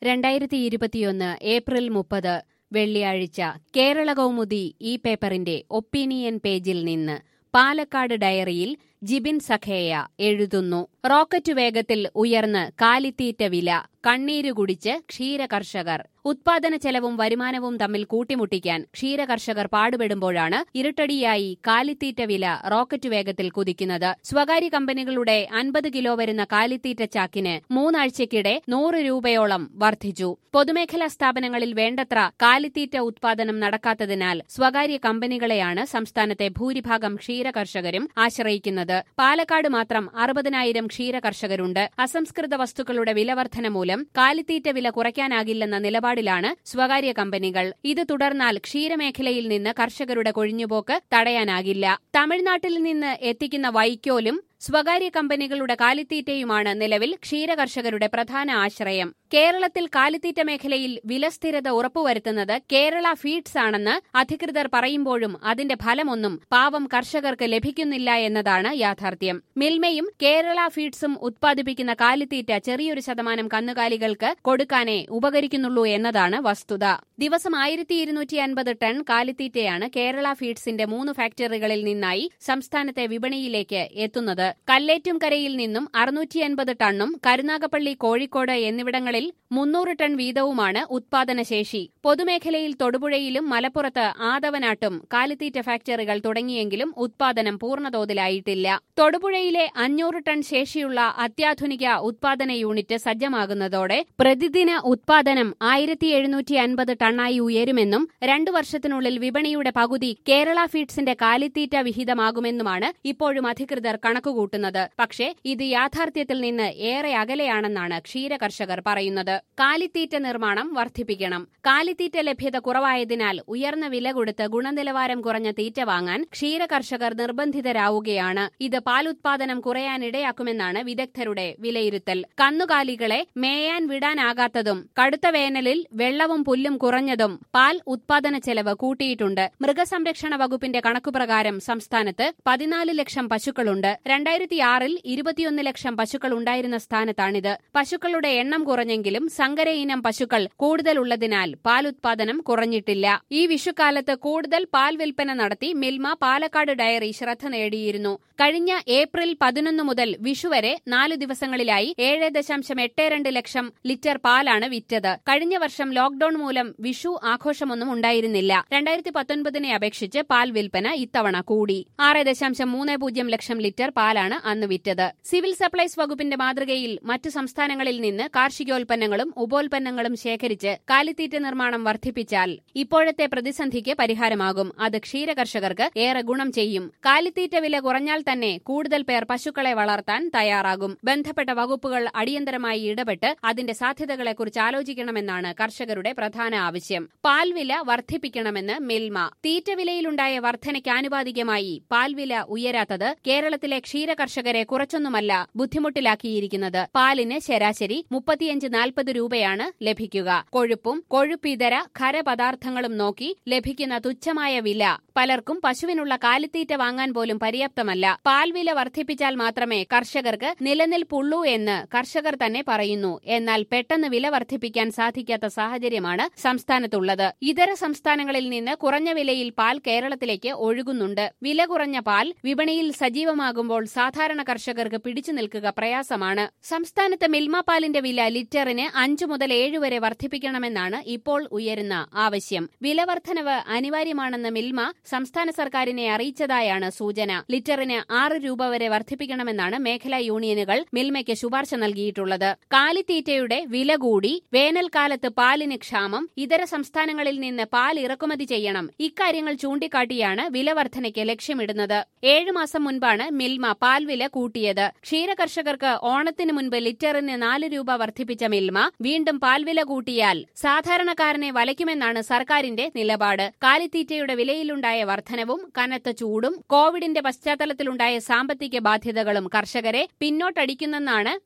രണ്ടായിരത്തി ഇരുപത്തിയൊന്ന് ഏപ്രിൽ മുപ്പത് വെള്ളിയാഴ്ച കേരള കൗമുദി ഈ പേപ്പറിന്റെ ഒപ്പീനിയൻ പേജിൽ നിന്ന് പാലക്കാട് ഡയറിയിൽ ജിബിൻ സഖേയ എഴുതുന്നു റോക്കറ്റ് വേഗത്തിൽ ഉയർന്ന് കാലിത്തീറ്റ വില കണ്ണീരു കുടിച്ച് ക്ഷീരകർഷകർ ഉത്പാദന ചെലവും വരുമാനവും തമ്മിൽ കൂട്ടിമുട്ടിക്കാൻ ക്ഷീരകർഷകർ പാടുപെടുമ്പോഴാണ് ഇരുട്ടടിയായി കാലിത്തീറ്റ വില റോക്കറ്റ് വേഗത്തിൽ കുതിക്കുന്നത് സ്വകാര്യ കമ്പനികളുടെ അൻപത് കിലോ വരുന്ന കാലിത്തീറ്റ ചാക്കിന് മൂന്നാഴ്ചയ്ക്കിടെ നൂറ് രൂപയോളം വർദ്ധിച്ചു പൊതുമേഖലാ സ്ഥാപനങ്ങളിൽ വേണ്ടത്ര കാലിത്തീറ്റ ഉത്പാദനം നടക്കാത്തതിനാൽ സ്വകാര്യ കമ്പനികളെയാണ് സംസ്ഥാനത്തെ ഭൂരിഭാഗം ക്ഷീരകർഷകരും ആശ്രയിക്കുന്നത് പാലക്കാട് മാത്രം അറുപതിനായിരം ക്ഷീരകർഷകരുണ്ട് അസംസ്കൃത വസ്തുക്കളുടെ വിലവർധന മൂലം കാലിത്തീറ്റ വില കുറയ്ക്കാനാകില്ലെന്ന നിലപാടിലാണ് സ്വകാര്യ കമ്പനികൾ ഇത് തുടർന്നാൽ ക്ഷീരമേഖലയിൽ നിന്ന് കർഷകരുടെ കൊഴിഞ്ഞുപോക്ക് തടയാനാകില്ല തമിഴ്നാട്ടിൽ നിന്ന് എത്തിക്കുന്ന വൈക്കോലും സ്വകാര്യ കമ്പനികളുടെ കാലിത്തീറ്റയുമാണ് നിലവിൽ ക്ഷീരകർഷകരുടെ പ്രധാന ആശ്രയം കേരളത്തിൽ കാലിത്തീറ്റ മേഖലയിൽ വിലസ്ഥിരത ഉറപ്പുവരുത്തുന്നത് കേരള ഫീഡ്സ് ആണെന്ന് അധികൃതർ പറയുമ്പോഴും അതിന്റെ ഫലമൊന്നും പാവം കർഷകർക്ക് ലഭിക്കുന്നില്ല എന്നതാണ് യാഥാർത്ഥ്യം മിൽമയും കേരള ഫീഡ്സും ഉത്പാദിപ്പിക്കുന്ന കാലിത്തീറ്റ ചെറിയൊരു ശതമാനം കന്നുകാലികൾക്ക് കൊടുക്കാനേ ഉപകരിക്കുന്നുള്ളൂ എന്നതാണ് വസ്തുത ദിവസം ആയിരത്തി ഇരുന്നൂറ്റി അൻപത് ടൺ കാലിത്തീറ്റയാണ് കേരള ഫീഡ്സിന്റെ മൂന്ന് ഫാക്ടറികളിൽ നിന്നായി സംസ്ഥാനത്തെ വിപണിയിലേക്ക് എത്തുന്നത് കല്ലേറ്റുംകരയിൽ നിന്നും അറുന്നൂറ്റി അൻപത് ടണ്ണും കരുനാഗപ്പള്ളി കോഴിക്കോട് എന്നിവിടങ്ങളിൽ മുന്നൂറ് ടൺ വീതവുമാണ് ഉത്പാദനശേഷി പൊതുമേഖലയിൽ തൊടുപുഴയിലും മലപ്പുറത്ത് ആദവനാട്ടും കാലിത്തീറ്റ ഫാക്ടറികൾ തുടങ്ങിയെങ്കിലും ഉത്പാദനം പൂർണ്ണതോതിലായിട്ടില്ല തൊടുപുഴയിലെ അഞ്ഞൂറ് ടൺ ശേഷിയുള്ള അത്യാധുനിക ഉത്പാദന യൂണിറ്റ് സജ്ജമാകുന്നതോടെ പ്രതിദിന ഉത്പാദനം ആയിരത്തി എഴുന്നൂറ്റി അൻപത് ടണ്ണായി ഉയരുമെന്നും രണ്ടു വർഷത്തിനുള്ളിൽ വിപണിയുടെ പകുതി കേരള ഫീഡ്സിന്റെ കാലിത്തീറ്റ വിഹിതമാകുമെന്നുമാണ് ഇപ്പോഴും അധികൃതർ കണക്കുകൂട്ടുന്നത് പക്ഷേ ഇത് യാഥാർത്ഥ്യത്തിൽ നിന്ന് ഏറെ അകലെയാണെന്നാണ് ക്ഷീരകർഷകർ പറയുന്നത് കാലിത്തീറ്റ നിർമ്മാണം വർദ്ധിപ്പിക്കണം കാലിത്തീറ്റ ലഭ്യത കുറവായതിനാൽ ഉയർന്ന വില കൊടുത്ത് ഗുണനിലവാരം കുറഞ്ഞ തീറ്റ വാങ്ങാൻ ക്ഷീരകർഷകർ നിർബന്ധിതരാവുകയാണ് ഇത് പാലുത്പാദനം കുറയാനിടയാക്കുമെന്നാണ് വിദഗ്ധരുടെ വിലയിരുത്തൽ കന്നുകാലികളെ മേയാൻ വിടാനാകാത്തതും കടുത്ത വേനലിൽ വെള്ളവും പുല്ലും കുറഞ്ഞതും പാൽ ഉത്പാദന ചെലവ് കൂട്ടിയിട്ടുണ്ട് മൃഗസംരക്ഷണ വകുപ്പിന്റെ കണക്കുപ്രകാരം സംസ്ഥാനത്ത് പതിനാല് ലക്ഷം പശുക്കളുണ്ട് രണ്ടായിരത്തി ആറിൽ ഇരുപത്തിയൊന്ന് ലക്ഷം പശുക്കൾ ഉണ്ടായിരുന്ന സ്ഥാനത്താണിത് പശുക്കളുടെ എണ്ണം കുറഞ്ഞെങ്കിലും സങ്കര ഇനം പശുക്കൾ കൂടുതലുള്ളതിനാൽ പാലുത്പാദനം കുറഞ്ഞിട്ടില്ല ഈ വിഷുക്കാലത്ത് കൂടുതൽ പാൽ വിൽപ്പന നടത്തി മിൽമ പാലക്കാട് ഡയറി ശ്രദ്ധ നേടിയിരുന്നു കഴിഞ്ഞ ഏപ്രിൽ പതിനൊന്ന് മുതൽ വിഷു വരെ നാലു ദിവസങ്ങളിലായി ഏഴ് ദശാംശം എട്ട് രണ്ട് ലക്ഷം ലിറ്റർ പാലാണ് വിറ്റത് കഴിഞ്ഞ വർഷം ലോക്ഡൌൺ മൂലം വിഷു ആഘോഷമൊന്നും ഉണ്ടായിരുന്നില്ല രണ്ടായിരത്തി പത്തൊൻപതിനെ അപേക്ഷിച്ച് പാൽ വിൽപ്പന ഇത്തവണ കൂടി ആറ് ദശാംശം മൂന്ന് പൂജ്യം ലക്ഷം ലിറ്റർ പാലാണ് അന്ന് വിറ്റത് സിവിൽ സപ്ലൈസ് വകുപ്പിന്റെ മാതൃകയിൽ മറ്റു സംസ്ഥാനങ്ങളിൽ നിന്ന് കാർഷികോൽപ്പന്നങ്ങളും ഉപോൽപ്പന്നങ്ങളും ശേഖരിച്ച് കാലിത്തീറ്റ നിർമ്മാണം വർദ്ധിപ്പിച്ചാൽ ഇപ്പോഴത്തെ പ്രതിസന്ധിക്ക് പരിഹാരമാകും അത് ക്ഷീരകർഷകർക്ക് ഏറെ ഗുണം ചെയ്യും കാലിത്തീറ്റ വില കുറഞ്ഞാൽ തന്നെ കൂടുതൽ പേർ പശുക്കളെ വളർത്താൻ തയ്യാറാകും ബന്ധപ്പെട്ട വകുപ്പുകൾ അടിയന്തരമായി ഇടപെട്ട് അതിന്റെ സാധ്യതകളെക്കുറിച്ച് ആലോചിക്കണമെന്നാണ് കർഷകരുടെ പ്രധാന ആവശ്യം പാൽ വില വർദ്ധിപ്പിക്കണമെന്ന് മിൽമ തീറ്റ വിലയിലുണ്ടായ വർധനയ്ക്ക് ആനുപാതികമായി പാൽ വില ഉയരാത്തത് കേരളത്തിലെ ക്ഷീരകർഷകരെ കുറച്ചൊന്നുമല്ല ബുദ്ധിമുട്ടിലാക്കിയിരിക്കുന്നത് പാലിന് ശരാശരി മുപ്പത്തിയഞ്ച് നാൽപ്പത് രൂപയാണ് ലഭിക്കുക കൊഴുപ്പും കൊഴുപ്പിതര ഖരപദാർത്ഥങ്ങളും നോക്കി ലഭിക്കുന്ന തുച്ഛമായ വില പലർക്കും പശുവിനുള്ള കാലിത്തീറ്റ വാങ്ങാൻ പോലും പര്യാപ്തമല്ല പാൽ വില വർദ്ധിപ്പിച്ചാൽ മാത്രമേ കർഷകർക്ക് നിലനിൽപ്പുള്ളൂ എന്ന് കർഷകർ തന്നെ പറയുന്നു എന്നാൽ പെട്ടെന്ന് വില വർദ്ധിപ്പിക്കാൻ സാധിക്കാത്ത സാഹചര്യമാണ് സംസ്ഥാനത്തുള്ളത് ഇതര സംസ്ഥാനങ്ങളിൽ നിന്ന് കുറഞ്ഞ വിലയിൽ പാൽ കേരളത്തിലേക്ക് ഒഴുകുന്നുണ്ട് വില കുറഞ്ഞ പാൽ വിപണിയിൽ സജീവമാകുമ്പോൾ സാധാരണ കർഷകർക്ക് പിടിച്ചു നിൽക്കുക പ്രയാസമാണ് സംസ്ഥാനത്ത് മിൽമ പാലിന്റെ വില ലിറ്ററിന് അഞ്ചു മുതൽ ഏഴ് വരെ വർദ്ധിപ്പിക്കണമെന്നാണ് ഇപ്പോൾ ഉയരുന്ന ആവശ്യം വില വർധനവ് അനിവാര്യമാണെന്ന് മിൽമ സംസ്ഥാന സർക്കാരിനെ അറിയിച്ചതായാണ് സൂചന ലിറ്ററിന് ആറ് രൂപ വരെ വർദ്ധിപ്പിക്കണമെന്നാണ് മേഖലാ യൂണിയനുകൾ മിൽമയ്ക്ക് ശുപാർശ നൽകിയിട്ടുള്ളത് കാലിത്തീറ്റയുടെ വില കൂടി വേനൽക്കാലത്ത് പാലിന് ക്ഷാമം ഇതര സംസ്ഥാനങ്ങളിൽ നിന്ന് പാൽ ഇറക്കുമതി ചെയ്യണം ഇക്കാര്യങ്ങൾ ചൂണ്ടിക്കാട്ടിയാണ് വില വർധനയ്ക്ക് ലക്ഷ്യമിടുന്നത് ഏഴു മാസം മുൻപാണ് മിൽമ പാൽ വില കൂട്ടിയത് ക്ഷീരകർഷകർക്ക് ഓണത്തിന് മുൻപ് ലിറ്ററിന് നാല് രൂപ വർദ്ധിപ്പിച്ച മിൽമ വീണ്ടും പാൽവില കൂട്ടിയാൽ സാധാരണക്കാരനെ വലയ്ക്കുമെന്നാണ് സർക്കാരിന്റെ നിലപാട് കാലിത്തീറ്റയുടെ വിലയിലുണ്ടായ വർധനവും കനത്ത ചൂടും കോവിഡിന്റെ പശ്ചാത്തലത്തിലുണ്ടായ സാമ്പത്തിക ബാധ്യതകളും കർഷകരെ പിന്നോട്ടടിക്കുന്നെന്നാണ്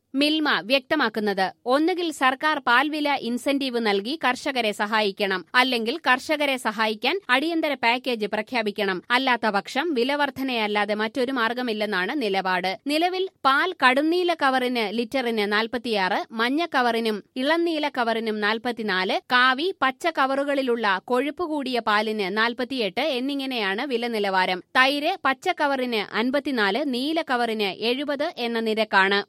മിൽമ വ്യക്തമാക്കുന്നത് ഒന്നുകിൽ സർക്കാർ പാൽവില ഇൻസെന്റീവ് നൽകി കർഷകരെ സഹായിക്കണം അല്ലെങ്കിൽ കർഷകരെ സഹായിക്കാൻ അടിയന്തര പാക്കേജ് പ്രഖ്യാപിക്കണം അല്ലാത്ത പക്ഷം വിലവർധനയല്ലാതെ മറ്റൊരു മാർഗമില്ലെന്നാണ് നിലപാട് നിലവിൽ പാൽ കടുന്നീല കവറിന് ലിറ്ററിന് നാൽപ്പത്തിയാറ് മഞ്ഞ കവറിനും ഇളനീല കവറിനും നാൽപ്പത്തിനാല് കാവി പച്ച കവറുകളിലുള്ള കൊഴുപ്പ് കൂടിയ പാലിന് നാൽപ്പത്തിയെട്ട് എന്നിങ്ങനെയാണ് വില നിലവാരം തൈര് പച്ച കവറിന് അൻപത്തിനാല് നീല കവറിന് എഴുപത് എന്ന നിരക്കാണ്